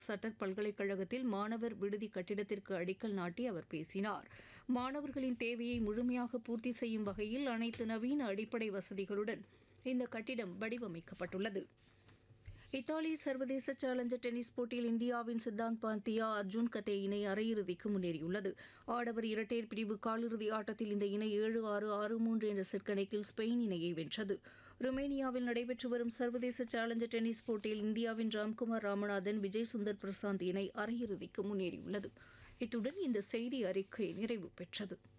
சட்டக் பல்கலைக்கழகத்தில் மாணவர் விடுதி கட்டிடத்திற்கு அடிக்கல் நாட்டி அவர் பேசினார் மாணவர்களின் தேவையை முழுமையாக பூர்த்தி செய்யும் வகையில் அனைத்து நவீன அடிப்படை வசதிகளுடன் இந்த கட்டிடம் வடிவமைக்கப்பட்டுள்ளது இத்தாலி சர்வதேச சேலஞ்சர் டென்னிஸ் போட்டியில் இந்தியாவின் சித்தாந்த் பாந்தியா அர்ஜுன் கதே இணை அரையிறுதிக்கு முன்னேறியுள்ளது ஆடவர் இரட்டையர் பிரிவு காலிறுதி ஆட்டத்தில் இந்த இணை ஏழு ஆறு ஆறு மூன்று என்ற செட் கணக்கில் ஸ்பெயின் இணையை வென்றது ருமேனியாவில் நடைபெற்று வரும் சர்வதேச சேலஞ்சர் டென்னிஸ் போட்டியில் இந்தியாவின் ராம்குமார் ராமநாதன் விஜய் சுந்தர் பிரசாந்த் இணை அரையிறுதிக்கு முன்னேறியுள்ளது இத்துடன் இந்த செய்தி அறிக்கை நிறைவு பெற்றது